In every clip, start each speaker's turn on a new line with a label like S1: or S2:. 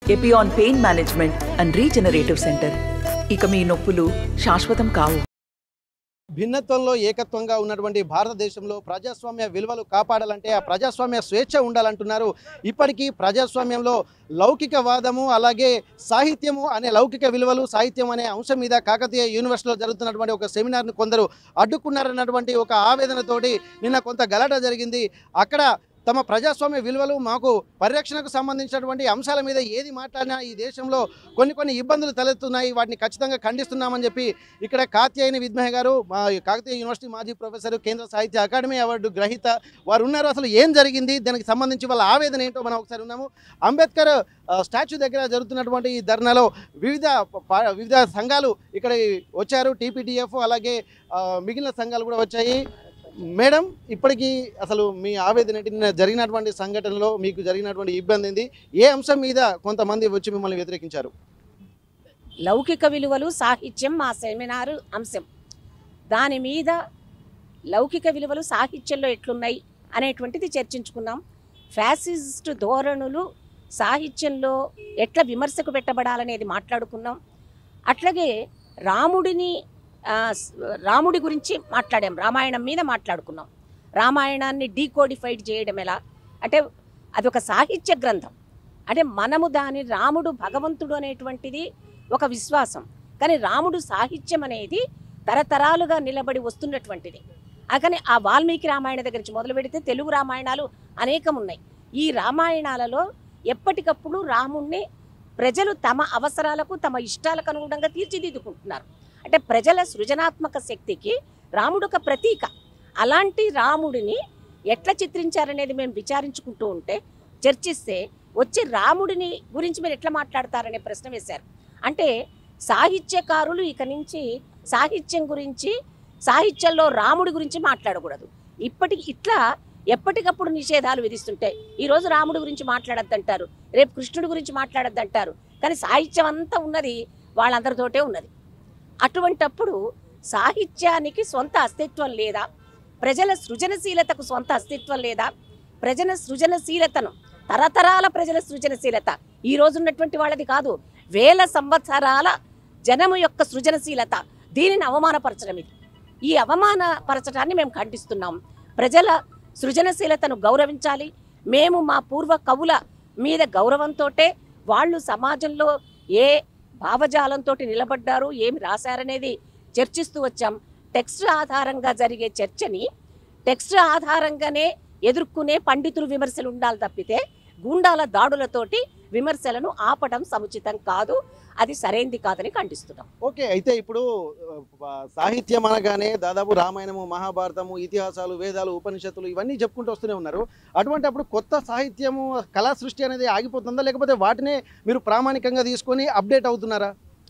S1: Epione pain management and regenerative centre ఇక మీ నొప్పులు శాశ్వతం కావు
S2: భిన్నత్వంలో ఏకత్వంగా ఉన్నటువంటి భారతదేశంలో ప్రజాస్వామ్య విలువలు కాపాడాలంటే ఆ ప్రజాస్వామ్య స్వేచ్ఛ ఉండాలంటున్నారు ఇప్పటికీ ప్రజాస్వామ్యంలో లౌకికవాదము అలాగే సాహిత్యము అనే లౌకిక విలువలు సాహిత్యం అనే అంశం మీద కాకతీయ యూనివర్సిటీలో జరుగుతున్నటువంటి ఒక సెమినార్ను కొందరు అడ్డుకున్నారన్నటువంటి ఒక ఆవేదనతోటి నిన్న కొంత గలాట జరిగింది అక్కడ తమ ప్రజాస్వామ్య విలువలు మాకు పరిరక్షణకు సంబంధించినటువంటి అంశాల మీద ఏది మాట్లాడినా ఈ దేశంలో కొన్ని కొన్ని ఇబ్బందులు తలెత్తున్నాయి వాటిని ఖచ్చితంగా ఖండిస్తున్నామని చెప్పి ఇక్కడ కాత్యాయని విద్మహ గారు మా కాకతీయ యూనివర్సిటీ మాజీ ప్రొఫెసర్ కేంద్ర సాహిత్య అకాడమీ అవార్డు గ్రహీత వారు ఉన్నారు అసలు ఏం జరిగింది దానికి సంబంధించి వాళ్ళ ఆవేదన ఏంటో మనం ఒకసారి ఉన్నాము అంబేద్కర్ ఆ, స్టాచ్యూ దగ్గర జరుగుతున్నటువంటి ఈ ధర్నాలో వివిధ పా- వివిధ సంఘాలు ఇక్కడ వచ్చారు టీపీటీఎఫ్ అలాగే ఆ, మిగిలిన సంఘాలు కూడా వచ్చాయి మేడం ఇప్పటికీ అసలు మీ ఆవేదన ఏంటి నిన్న జరిగినటువంటి సంఘటనలో మీకు జరిగినటువంటి ఇబ్బంది ఏంది ఏ అంశం మీద కొంతమంది వచ్చి మిమ్మల్ని వ్యతిరేకించారు
S3: లౌకిక విలువలు సాహిత్యం మా సెమినారు అంశం దాని మీద లౌకిక విలువలు సాహిత్యంలో ఎట్లున్నాయి అనేటువంటిది చర్చించుకున్నాం ఫ్యాసిస్ట్ ధోరణులు సాహిత్యంలో ఎట్లా విమర్శకు పెట్టబడాలనేది మాట్లాడుకున్నాం అట్లాగే రాముడిని ఆ, స్- రాముడి గురించి మాట్లాడాం రామాయణం మీద మాట్లాడుకున్నాం రామాయణాన్ని డీకోడిఫైడ్ చేయడం ఎలా అంటే అది ఒక సాహిత్య గ్రంథం అంటే మనము దాని రాముడు భగవంతుడు అనేటువంటిది ఒక విశ్వాసం కానీ రాముడు సాహిత్యం అనేది తరతరాలుగా నిలబడి వస్తున్నటువంటిది ఆ కానీ ఆ వాల్మీకి రామాయణ దగ్గర నుంచి మొదలు పెడితే తెలుగు రామాయణాలు అనేకం ఉన్నాయి ఈ రామాయణాలలో ఎప్పటికప్పుడు రాముణ్ణి ప్రజలు తమ అవసరాలకు తమ ఇష్టాలకు అనుగుణంగా తీర్చిదిద్దుకుంటున్నారు అంటే ప్రజల సృజనాత్మక శక్తికి రాముడు ఒక ప్రతీక అలాంటి రాముడిని ఎట్లా చిత్రించారనేది మేము విచారించుకుంటూ ఉంటే చర్చిస్తే వచ్చి రాముడిని గురించి మీరు ఎట్లా మాట్లాడతారనే ప్రశ్న వేశారు అంటే సాహిత్యకారులు ఇక నుంచి సాహిత్యం గురించి సాహిత్యంలో రాముడి గురించి మాట్లాడకూడదు ఇప్పటికి ఇట్లా ఎప్పటికప్పుడు నిషేధాలు విధిస్తుంటాయి ఈరోజు రాముడి గురించి మాట్లాడద్దంటారు రేపు కృష్ణుడి గురించి మాట్లాడద్దంటారు కానీ సాహిత్యం అంతా ఉన్నది వాళ్ళందరితోటే ఉన్నది అటువంటప్పుడు సాహిత్యానికి సొంత అస్తిత్వం లేదా ప్రజల సృజనశీలతకు సొంత అస్తిత్వం లేదా ప్రజల సృజనశీలతను తరతరాల ప్రజల సృజనశీలత ఈ రోజు ఉన్నటువంటి వాళ్ళది కాదు వేల సంవత్సరాల జనము యొక్క సృజనశీలత దీనిని అవమానపరచడం ఇది ఈ అవమానపరచడాన్ని మేము ఖండిస్తున్నాం ప్రజల సృజనశీలతను గౌరవించాలి మేము మా పూర్వ కవుల మీద గౌరవంతోటే వాళ్ళు సమాజంలో ఏ భావజాలంతో నిలబడ్డారు ఏమి రాశారనేది చర్చిస్తూ వచ్చాం టెక్స్ట్ ఆధారంగా జరిగే చర్చని టెక్స్ట్ ఆధారంగానే ఎదుర్కొనే పండితులు విమర్శలు ఉండాలి తప్పితే గూండాల దాడులతోటి విమర్శలను ఆపడం సముచితం కాదు అది సరైంది కాదని ఖండిస్తున్నాం
S2: ఓకే అయితే ఇప్పుడు ఆ, సాహిత్యం అనగానే దాదాపు రామాయణము మహాభారతము ఇతిహాసాలు వేదాలు ఉపనిషత్తులు ఇవన్నీ చెప్పుకుంటూ వస్తూనే ఉన్నారు అటువంటి అప్పుడు కొత్త సాహిత్యము కళా సృష్టి అనేది ఆగిపోతుందా లేకపోతే వాటినే మీరు ప్రామాణికంగా తీసుకొని అప్డేట్ అవుతున్నారా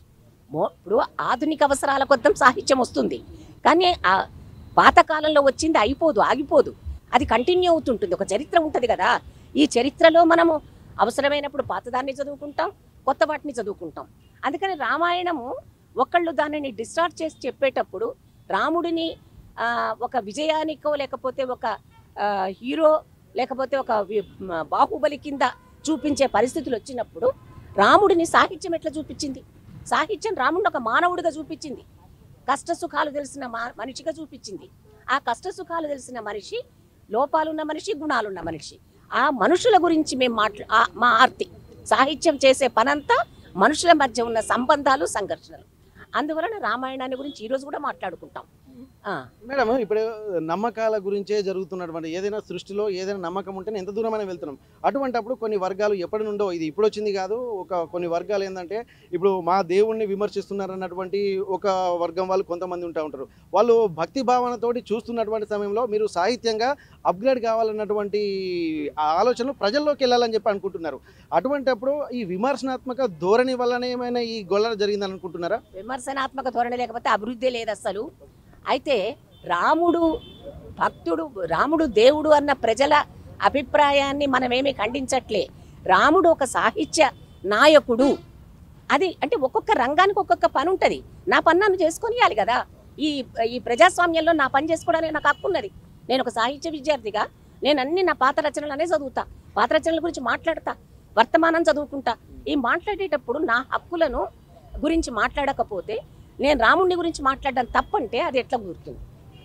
S3: మో- ఇప్పుడు ఆధునిక అవసరాల కొద్దం సాహిత్యం వస్తుంది కానీ ఆ పాతకాలంలో వచ్చింది అయిపోదు ఆగిపోదు అది కంటిన్యూ అవుతుంటుంది ఒక చరిత్ర ఉంటుంది కదా ఈ చరిత్రలో మనము అవసరమైనప్పుడు పాతదాన్ని చదువుకుంటాం కొత్త వాటిని చదువుకుంటాం అందుకని రామాయణము ఒకళ్ళు దానిని డిస్టార్ట్ చేసి చెప్పేటప్పుడు రాముడిని ఆ, ఒక విజయానికో లేకపోతే ఒక ఆ, హీరో లేకపోతే ఒక వి- మ- బాహుబలి కింద చూపించే పరిస్థితులు వచ్చినప్పుడు రాముడిని సాహిత్యం ఎట్లా చూపించింది సాహిత్యం రాముడిని ఒక మానవుడిగా చూపించింది కష్ట సుఖాలు తెలిసిన మా- మనిషిగా చూపించింది ఆ కష్ట సుఖాలు తెలిసిన మనిషి లోపాలున్న మనిషి గుణాలున్న మనిషి ఆ మనుషుల గురించి మేము మాట్లా ఆ- మా ఆర్తి సాహిత్యం చేసే పనంతా మనుషుల మధ్య ఉన్న సంబంధాలు సంఘర్షణలు అందువలన రామాయణాన్ని గురించి ఈరోజు కూడా మాట్లాడుకుంటాం ఆ,
S2: మేడం ఇప్పుడు నమ్మకాల గురించే జరుగుతున్నటువంటి ఏదైనా సృష్టిలో ఏదైనా నమ్మకం ఉంటేనే ఎంత దూరమైనా వెళ్తున్నాం అటువంటప్పుడు కొన్ని వర్గాలు ఎప్పటి నుండో ఇది ఇప్పుడు వచ్చింది కాదు ఒక కొన్ని వర్గాలు ఏంటంటే ఇప్పుడు మా దేవుణ్ణి విమర్శిస్తున్నారు అన్నటువంటి ఒక వర్గం వాళ్ళు కొంతమంది ఉంటా ఉంటారు వాళ్ళు భక్తి భావనతోటి చూస్తున్నటువంటి సమయంలో మీరు సాహిత్యంగా అప్గ్రేడ్ కావాలన్నటువంటి ఆ ఆలోచనలు ప్రజల్లోకి వెళ్ళాలని చెప్పి అనుకుంటున్నారు అటువంటప్పుడు ఈ విమర్శనాత్మక ధోరణి వల్లనే ఏమైనా ఈ గొల్లర జరిగిందని అనుకుంటున్నారా
S3: విమర్శనాత్మక ధోరణి లేకపోతే అభివృద్ధి లేదు అసలు అయితే రాముడు భక్తుడు రాముడు దేవుడు అన్న ప్రజల అభిప్రాయాన్ని మనమేమి ఖండించట్లే రాముడు ఒక సాహిత్య నాయకుడు అది అంటే ఒక్కొక్క రంగానికి ఒక్కొక్క పని ఉంటుంది నా పని నన్ను చేసుకొనియాలి కదా ఈ ఈ ప్రజాస్వామ్యంలో నా పని చేసుకోవడానికి నాకు హక్కు ఉన్నది నేను ఒక సాహిత్య విద్యార్థిగా నేను అన్ని నా పాత రచనలనే చదువుతా పాత రచనల గురించి మాట్లాడతా వర్తమానం చదువుకుంటా ఈ మాట్లాడేటప్పుడు నా హక్కులను గురించి మాట్లాడకపోతే నేను రాముడిని గురించి మాట్లాడడం తప్పంటే అది ఎట్లా కుదురుతుంది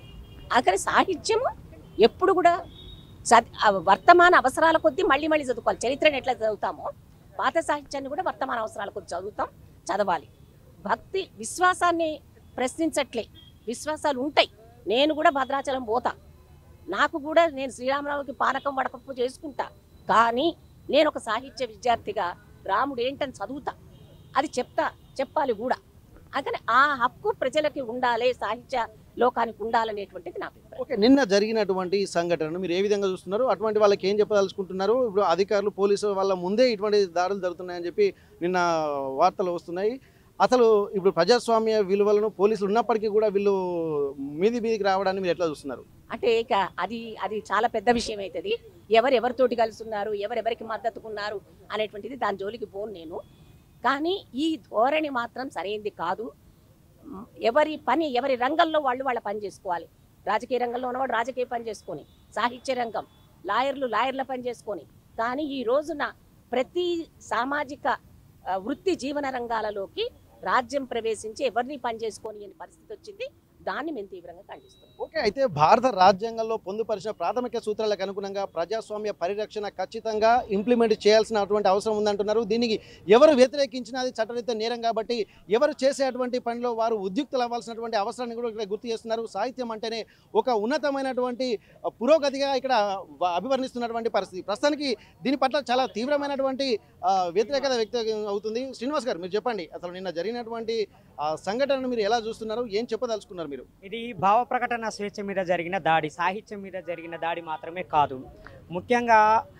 S3: అక్కడ సాహిత్యము ఎప్పుడు కూడా చది- ఆ వర్తమాన అవసరాల కొద్దీ మళ్ళీ మళ్ళీ చదువుకోవాలి చరిత్రను ఎట్లా చదువుతామో పాత సాహిత్యాన్ని కూడా వర్తమాన అవసరాల కొద్దీ చదువుతాం చదవాలి భక్తి విశ్వాసాన్ని ప్రశ్నించట్లే విశ్వాసాలు ఉంటాయి నేను కూడా భద్రాచలం పోతా నాకు కూడా నేను శ్రీరామరావుకి పానకం వడకప్పు చేసుకుంటా కానీ నేను ఒక సాహిత్య విద్యార్థిగా రాముడు ఏంటని చదువుతా అది చెప్తా చెప్పాలి కూడా అందుకని ఆ హక్కు ప్రజలకి ఉండాలి సాహిత్య లోకానికి ఉండాలనేటువంటిది నా అభిప్రాయం
S2: ఓకే నిన్న జరిగినటువంటి ఈ సంఘటనను మీరు ఏ విధంగా చూస్తున్నారు అటువంటి వాళ్ళకి ఏం చెప్పదలుచుకుంటున్నారు ఇప్పుడు అధికారులు పోలీసు వాళ్ళ ముందే ఇటువంటి దాడులు జరుగుతున్నాయని చెప్పి నిన్న వార్తలు వస్తున్నాయి అసలు ఇప్పుడు ప్రజాస్వామ్య విలువలను పోలీసులు ఉన్నప్పటికీ కూడా వీళ్ళు మీది మీదికి రావడాన్ని మీరు ఎట్లా చూస్తున్నారు
S3: అంటే ఇక అది అది చాలా పెద్ద విషయం అవుతుంది ఎవరు ఎవరితోటి కలిసి ఉన్నారు ఎవరెవరికి మద్దతుకున్నారు అనేటువంటిది దాని జోలికి పోను నేను కానీ ఈ ధోరణి మాత్రం సరైనది కాదు మ్, ఎవరి పని ఎవరి రంగంలో వాళ్ళు వాళ్ళ పని చేసుకోవాలి రాజకీయ రంగంలో ఉన్నవాడు రాజకీయ పని చేసుకొని సాహిత్య రంగం లాయర్లు లాయర్ల పని చేసుకొని కానీ ఈ రోజున ప్రతి సామాజిక ఆ, వృత్తి జీవన రంగాలలోకి రాజ్యం ప్రవేశించి ఎవరిని పని చేసుకొని అనే పరిస్థితి వచ్చింది దాన్ని మేము తీవ్రంగా ఖండిస్తున్నాం
S2: ఓకే అయితే భారత రాజ్యాంగంలో పొందుపరిచిన ప్రాథమిక సూత్రాలకు అనుగుణంగా ప్రజాస్వామ్య పరిరక్షణ ఖచ్చితంగా ఇంప్లిమెంట్ చేయాల్సినటువంటి అవసరం ఉందంటున్నారు దీనికి ఎవరు వ్యతిరేకించినా అది చట్టరీత్యా నేరం కాబట్టి ఎవరు చేసేటువంటి పనిలో వారు ఉద్యుక్తులు అవ్వాల్సినటువంటి అవసరాన్ని కూడా ఇక్కడ గుర్తు చేస్తున్నారు సాహిత్యం అంటేనే ఒక ఉన్నతమైనటువంటి పురోగతిగా ఇక్కడ వ- అభివర్ణిస్తున్నటువంటి పరిస్థితి ప్రస్తుతానికి దీని పట్ల చాలా తీవ్రమైనటువంటి ఆ, వ్యతిరేకత వ్యక్తం అవుతుంది శ్రీనివాస్ గారు మీరు చెప్పండి అసలు నిన్న జరిగినటువంటి ఆ, సంఘటనను మీరు ఎలా చూస్తున్నారు ఏం చెప్పదలుచుకున్నారు మీరు
S4: ఇది భావ ప్రకటన స్వేచ్ఛ మీద జరిగిన దాడి సాహిత్యం మీద జరిగిన దాడి మాత్రమే కాదు ముఖ్యంగా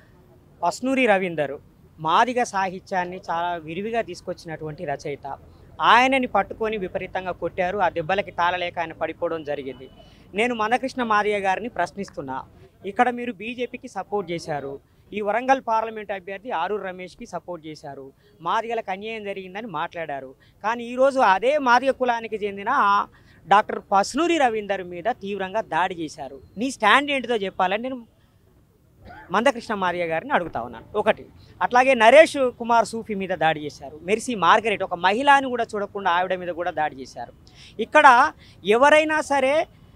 S4: అస్నూరి రవీందర్ మాదిగ సాహిత్యాన్ని చాలా విరివిగా తీసుకొచ్చినటువంటి రచయిత ఆయనని పట్టుకొని విపరీతంగా కొట్టారు ఆ దెబ్బలకి తాళలేక ఆయన పడిపోవడం జరిగింది నేను మందకృష్ణ మాదిగ గారిని ప్రశ్నిస్తున్నా ఇక్కడ మీరు బీజేపీకి సపోర్ట్ చేశారు ఈ వరంగల్ పార్లమెంట్ అభ్యర్థి ఆరూరు రమేష్కి సపోర్ట్ చేశారు మాదిగలకు అన్యాయం జరిగిందని మాట్లాడారు కానీ ఈరోజు అదే మాదిగ కులానికి చెందిన డాక్టర్ పస్నూరి రవీందర్ మీద తీవ్రంగా దాడి చేశారు నీ స్టాండ్ ఏంటిదో చెప్పాలని నేను మందకృష్ణ మాదిగ గారిని అడుగుతా ఉన్నాను ఒకటి అట్లాగే నరేష్ కుమార్ సూఫీ మీద దాడి చేశారు మెర్సీ మార్గరెట్ ఒక మహిళని కూడా చూడకుండా ఆవిడ మీద కూడా దాడి చేశారు ఇక్కడ ఎవరైనా సరే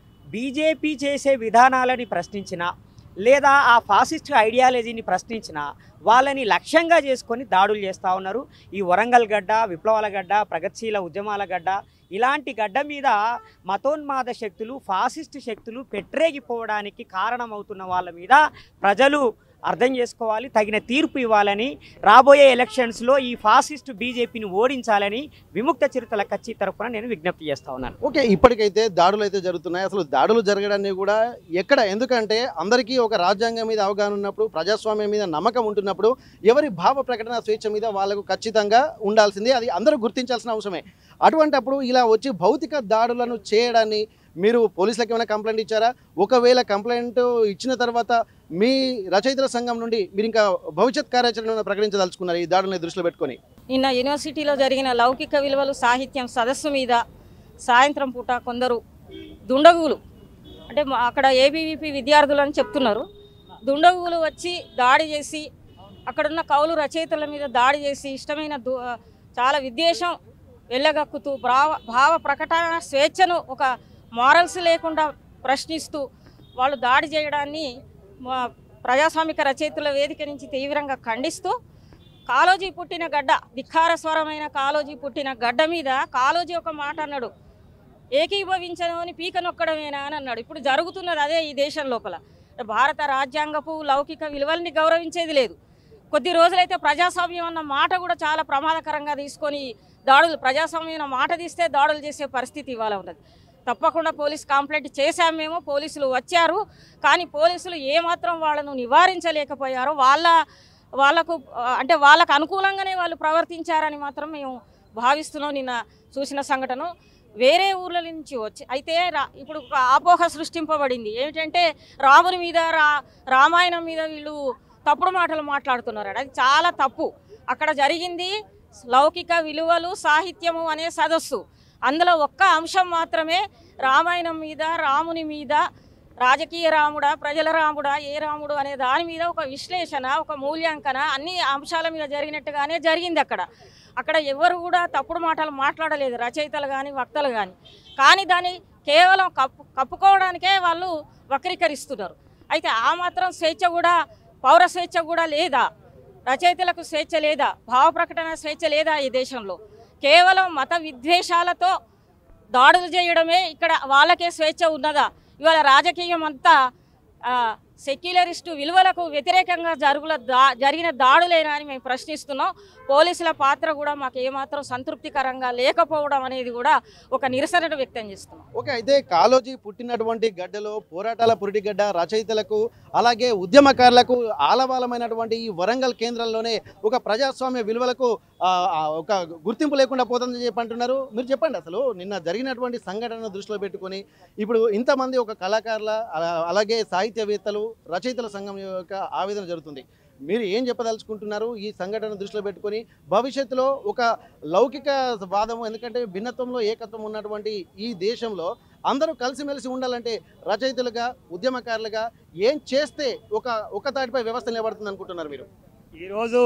S4: బీజేపీ చేసే విధానాలని ప్రశ్నించినా లేదా ఆ ఫాసిస్ట్ ఐడియాలజీని ప్రశ్నించిన వాళ్ళని లక్ష్యంగా చేసుకొని దాడులు చేస్తూ ఉన్నారు ఈ వరంగల్ గడ్డ విప్లవాల గడ్డ ప్రగతిశీల ఉద్యమాల గడ్డ ఇలాంటి గడ్డ మీద మతోన్మాద శక్తులు ఫాసిస్ట్ శక్తులు పెట్టరేగిపోవడానికి కారణమవుతున్న వాళ్ళ మీద ప్రజలు అర్థం చేసుకోవాలి తగిన తీర్పు ఇవ్వాలని రాబోయే ఎలక్షన్స్లో ఈ ఫాసిస్ట్ బీజేపీని ఓడించాలని విముక్త చిరుతల కచ్చి తరఫున నేను విజ్ఞప్తి చేస్తా ఉన్నాను
S2: ఓకే ఇప్పటికైతే దాడులు అయితే జరుగుతున్నాయి అసలు దాడులు జరగడాన్ని కూడా ఎక్కడ ఎందుకంటే అందరికీ ఒక రాజ్యాంగం మీద అవగాహన ఉన్నప్పుడు ప్రజాస్వామ్యం మీద నమ్మకం ఉంటున్నప్పుడు ఎవరి భావ ప్రకటన స్వేచ్ఛ మీద వాళ్ళకు ఖచ్చితంగా ఉండాల్సిందే అది అందరూ గుర్తించాల్సిన అవసరమే అటువంటప్పుడు ఇలా వచ్చి భౌతిక దాడులను చేయడాన్ని మీరు పోలీసులకు ఏమైనా కంప్లైంట్ ఇచ్చారా ఒకవేళ కంప్లైంట్ ఇచ్చిన తర్వాత మీ రచయితల సంఘం నుండి మీరు ఇంకా భవిష్యత్ కార్యాచరణ ఏమైనా ప్రకటించదలుచుకున్నారు ఈ దాడులను దృష్టిలో పెట్టుకొని
S5: నిన్న యూనివర్సిటీలో జరిగిన లౌకిక విలువలు సాహిత్యం సదస్సు మీద సాయంత్రం పూట కొందరు దుండగులు అంటే మా- అక్కడ ఏబీవీపీ విద్యార్థులు అని చెప్తున్నారు దుండగులు వచ్చి దాడి చేసి అక్కడున్న కవులు రచయితల మీద దాడి చేసి ఇష్టమైన దు చాలా విద్వేషం వెళ్ళగక్కుతూ భావ భావ ప్రకటన స్వేచ్ఛను ఒక మారల్స్ లేకుండా ప్రశ్నిస్తూ వాళ్ళు దాడి చేయడాన్ని మా ప్రజాస్వామిక రచయితల వేదిక నుంచి తీవ్రంగా ఖండిస్తూ కాలోజీ పుట్టిన గడ్డ ధిక్కారస్వరమైన కాలోజీ పుట్టిన గడ్డ మీద కాలోజీ ఒక మాట అన్నాడు ఏకీభవించను అని పీక నొక్కడమేనా అని అన్నాడు ఇప్పుడు జరుగుతున్నది అదే ఈ దేశం లోపల భారత రాజ్యాంగపు లౌకిక విలువల్ని గౌరవించేది లేదు కొద్ది రోజులైతే ప్రజాస్వామ్యం అన్న మాట కూడా చాలా ప్రమాదకరంగా తీసుకొని దాడులు ప్రజాస్వామ్యం అన్న మాట తీస్తే దాడులు చేసే పరిస్థితి ఇవాళ ఉన్నది తప్పకుండా పోలీస్ కంప్లైంట్ చేశాం మేము పోలీసులు వచ్చారు కానీ పోలీసులు ఏమాత్రం వాళ్ళను నివారించలేకపోయారో వాళ్ళ వాళ్ళకు ఆ, అంటే వాళ్ళకు అనుకూలంగానే వాళ్ళు ప్రవర్తించారని మాత్రం మేము భావిస్తున్నాం నిన్న చూసిన సంఘటన వేరే ఊర్ల నుంచి వచ్చి అయితే రా ఇప్పుడు ఒక ఆపోహ సృష్టింపబడింది ఏమిటంటే రాముని మీద రా రామాయణం మీద వీళ్ళు తప్పుడు మాటలు మాట్లాడుతున్నారు అది చాలా తప్పు అక్కడ జరిగింది లౌకిక విలువలు సాహిత్యము అనే సదస్సు అందులో ఒక్క అంశం మాత్రమే రామాయణం మీద రాముని మీద రాజకీయ రాముడా ప్రజల రాముడా ఏ రాముడు అనే దాని మీద ఒక విశ్లేషణ ఒక మూల్యాంకన అన్ని అంశాల మీద జరిగినట్టుగానే జరిగింది అక్కడ అక్కడ ఎవరు కూడా తప్పుడు మాటలు మాట్లాడలేదు రచయితలు కానీ వక్తలు కానీ కానీ దాన్ని కేవలం కప్పు కప్పుకోవడానికే వాళ్ళు వక్రీకరిస్తున్నారు అయితే ఆ మాత్రం స్వేచ్ఛ కూడా పౌర స్వేచ్ఛ కూడా లేదా రచయితలకు స్వేచ్ఛ లేదా భావ ప్రకటన స్వేచ్ఛ లేదా ఈ దేశంలో కేవలం మత విద్వేషాలతో దాడులు చేయడమే ఇక్కడ వాళ్ళకే స్వేచ్ఛ ఉన్నదా ఇవాళ రాజకీయం అంతా ఆ, సెక్యులరిస్టు విలువలకు వ్యతిరేకంగా జరుగుల దా జరిగిన దాడులేనా అని మేము ప్రశ్నిస్తున్నాం పోలీసుల పాత్ర కూడా మాకు ఏమాత్రం సంతృప్తికరంగా లేకపోవడం అనేది కూడా ఒక నిరసనను వ్యక్తం చేస్తున్నాం
S2: ఓకే అయితే కాలోజీ పుట్టినటువంటి గడ్డలో పోరాటాల పురిటిగడ్డ రచయితలకు అలాగే ఉద్యమకారులకు ఆలవాలమైనటువంటి ఈ వరంగల్ కేంద్రంలోనే ఒక ప్రజాస్వామ్య విలువలకు ఆ, ఆ, ఒక గుర్తింపు లేకుండా పోతుందని చెప్పి అంటున్నారు మీరు చెప్పండి అసలు నిన్న జరిగినటువంటి సంఘటనను దృష్టిలో పెట్టుకొని ఇప్పుడు ఇంతమంది ఒక కళాకారుల అలా- అలాగే సాహిత్యవేత్తలు రచయితల సంఘం యొక్క ఆవేదన జరుగుతుంది మీరు ఏం చెప్పదలుచుకుంటున్నారు ఈ సంఘటన దృష్టిలో పెట్టుకొని భవిష్యత్తులో ఒక లౌకిక వాదం ఎందుకంటే భిన్నత్వంలో ఏకత్వం ఉన్నటువంటి ఈ దేశంలో అందరూ కలిసిమెలిసి ఉండాలంటే రచయితలుగా ఉద్యమకారులుగా ఏం చేస్తే ఒక ఒక తాటిపై వ్యవస్థ నిలబడుతుంది అనుకుంటున్నారు మీరు
S6: ఈరోజు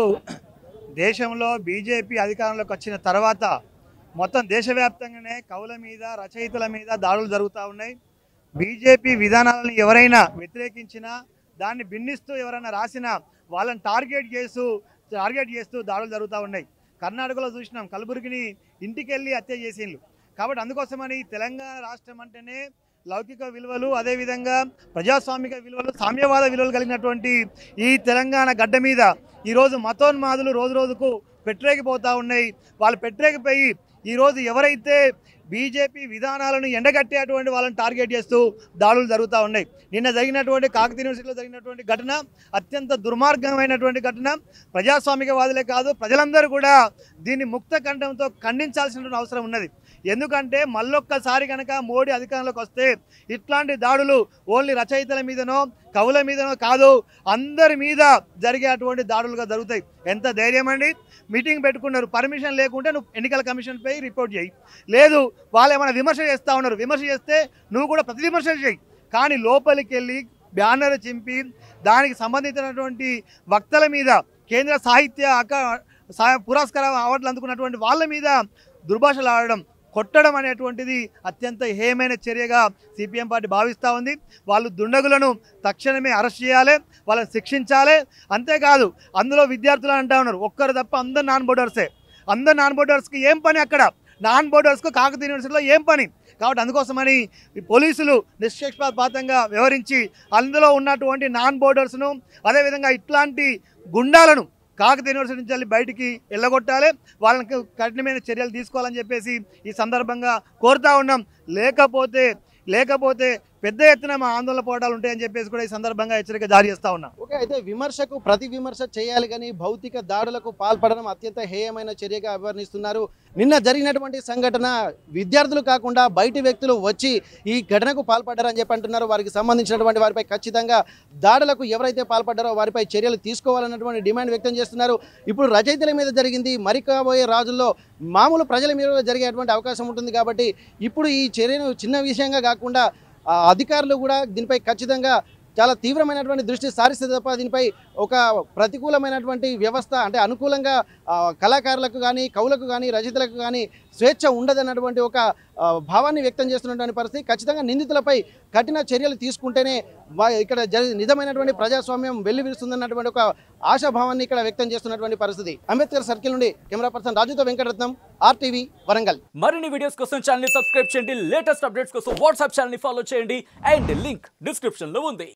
S6: దేశంలో బీజేపీ అధికారంలోకి వచ్చిన తర్వాత మొత్తం దేశవ్యాప్తంగానే కవుల మీద రచయితల మీద దాడులు జరుగుతూ ఉన్నాయి బీజేపీ విధానాలను ఎవరైనా వ్యతిరేకించినా దాన్ని భిన్నిస్తూ ఎవరైనా రాసినా వాళ్ళని టార్గెట్ చేస్తూ టార్గెట్ చేస్తూ దాడులు జరుగుతూ ఉన్నాయి కర్ణాటకలో చూసినాం కలబుర్గిని ఇంటికి వెళ్ళి హత్య చేసిండ్రు కాబట్టి అందుకోసమని తెలంగాణ రాష్ట్రం అంటేనే లౌకిక విలువలు అదేవిధంగా ప్రజాస్వామిక విలువలు సామ్యవాద విలువలు కలిగినటువంటి ఈ తెలంగాణ గడ్డ మీద ఈరోజు మతోన్మాదులు రోజు రోజుకు పెట్టరేగిపోతూ ఉన్నాయి వాళ్ళు పెట్టరేగిపోయి ఈరోజు ఎవరైతే బీజేపీ విధానాలను ఎండగట్టేటువంటి వాళ్ళని టార్గెట్ చేస్తూ దాడులు జరుగుతూ ఉన్నాయి నిన్న జరిగినటువంటి కాకతీయ యూనివర్సిటీలో జరిగినటువంటి ఘటన అత్యంత దుర్మార్గమైనటువంటి ఘటన ప్రజాస్వామికవాదులే కాదు ప్రజలందరూ కూడా దీన్ని ముక్త కంఠంతో ఖండించాల్సినటువంటి అవసరం ఉన్నది ఎందుకంటే మళ్ళొక్కసారి కనుక మోడీ అధికారంలోకి వస్తే ఇట్లాంటి దాడులు ఓన్లీ రచయితల మీదనో కవుల మీదనో కాదు అందరి మీద జరిగేటువంటి దాడులుగా జరుగుతాయి ఎంత ధైర్యం అండి మీటింగ్ పెట్టుకున్నారు పర్మిషన్ లేకుంటే నువ్వు ఎన్నికల కమిషన్ పై రిపోర్ట్ చేయి లేదు వాళ్ళు ఏమైనా విమర్శ చేస్తూ ఉన్నారు విమర్శ చేస్తే నువ్వు కూడా ప్రతి విమర్శ చేయి కానీ లోపలికి వెళ్ళి బ్యానర్ చింపి దానికి సంబంధించినటువంటి వక్తల మీద కేంద్ర సాహిత్య అక సా- పురస్కారం అవార్డులు అందుకున్నటువంటి వాళ్ళ మీద దుర్భాషలు ఆడడం కొట్టడం అనేటువంటిది అత్యంత హేయమైన చర్యగా సిపిఎం పార్టీ భావిస్తూ ఉంది వాళ్ళు దుండగులను తక్షణమే అరెస్ట్ చేయాలి వాళ్ళని శిక్షించాలి అంతేకాదు అందులో విద్యార్థులు అంటా ఉన్నారు ఒక్కరు తప్ప అందరు నాన్ బోర్డర్సే అందరు నాన్ బోర్డర్స్కి ఏం పని అక్కడ నాన్ బోర్డర్స్కు కాకతీయ యూనివర్సిటీలో ఏం పని కాబట్టి అందుకోసమని ఈ పోలీసులు నిష్పక్షపాతంగా వ్యవహరించి అందులో ఉన్నటువంటి నాన్ బోర్డర్స్ను అదేవిధంగా ఇట్లాంటి గుండాలను కాకతీయ యూనివర్సిటీ నుంచి వెళ్ళి బయటికి వెళ్ళగొట్టాలి వాళ్ళకి కఠినమైన చర్యలు తీసుకోవాలని చెప్పేసి ఈ సందర్భంగా కోరుతా ఉన్నాం లేకపోతే లేకపోతే పెద్ద ఎత్తున మా ఆందోళన పోరాటాలు ఉంటాయని చెప్పేసి కూడా ఈ సందర్భంగా హెచ్చరిక జారీ చేస్తా ఉన్నాం
S2: ఓకే అయితే విమర్శకు ప్రతి విమర్శ చేయాలి కానీ భౌతిక దాడులకు పాల్పడడం అత్యంత హేయమైన చర్యగా అభివర్ణిస్తున్నారు నిన్న జరిగినటువంటి సంఘటన విద్యార్థులు కాకుండా బయటి వ్యక్తులు వచ్చి ఈ ఘటనకు పాల్పడ్డారని చెప్పి అంటున్నారు వారికి సంబంధించినటువంటి వారిపై ఖచ్చితంగా దాడులకు ఎవరైతే పాల్పడ్డారో వారిపై చర్యలు తీసుకోవాలన్నటువంటి డిమాండ్ వ్యక్తం చేస్తున్నారు ఇప్పుడు రచయితల మీద జరిగింది మరి కాబోయే రోజుల్లో మామూలు ప్రజల మీద జరిగేటువంటి అవకాశం ఉంటుంది కాబట్టి ఇప్పుడు ఈ చర్యను చిన్న విషయంగా కాకుండా ఆ, అధికారులు కూడా దీనిపై ఖచ్చితంగా చాలా తీవ్రమైనటువంటి దృష్టి సారిస్తే తప్ప దీనిపై ఒక ప్రతికూలమైనటువంటి వ్యవస్థ అంటే అనుకూలంగా ఆ, కళాకారులకు కానీ కవులకు కానీ రచయితలకు కానీ స్వేచ్ఛ ఉండదన్నటువంటి ఒక ఆ, భావాన్ని వ్యక్తం చేస్తున్నటువంటి పరిస్థితి ఖచ్చితంగా నిందితులపై కఠిన చర్యలు తీసుకుంటేనే వా- ఇక్కడ జరి నిజమైనటువంటి ప్రజాస్వామ్యం వెల్లివిరుస్తుందన్నటువంటి ఒక ఆశాభావాన్ని ఇక్కడ వ్యక్తం చేస్తున్నటువంటి పరిస్థితి అంబేద్కర్ సర్కిల్ నుండి కెమెరా పర్సన్ రాజుతో వెంకటరత్నం ఆర్టీవీ వరంగల్
S7: మరిన్ని వీడియోస్ కోసం ఛానల్ సబ్స్క్రైబ్ చేయండి లేటెస్ట్ అప్డేట్స్ కోసం వాట్సాప్ ఛానల్ ఫాలో చేయండి అండ్ లింక్ డిస్క్రిప్షన్ లో ఉంది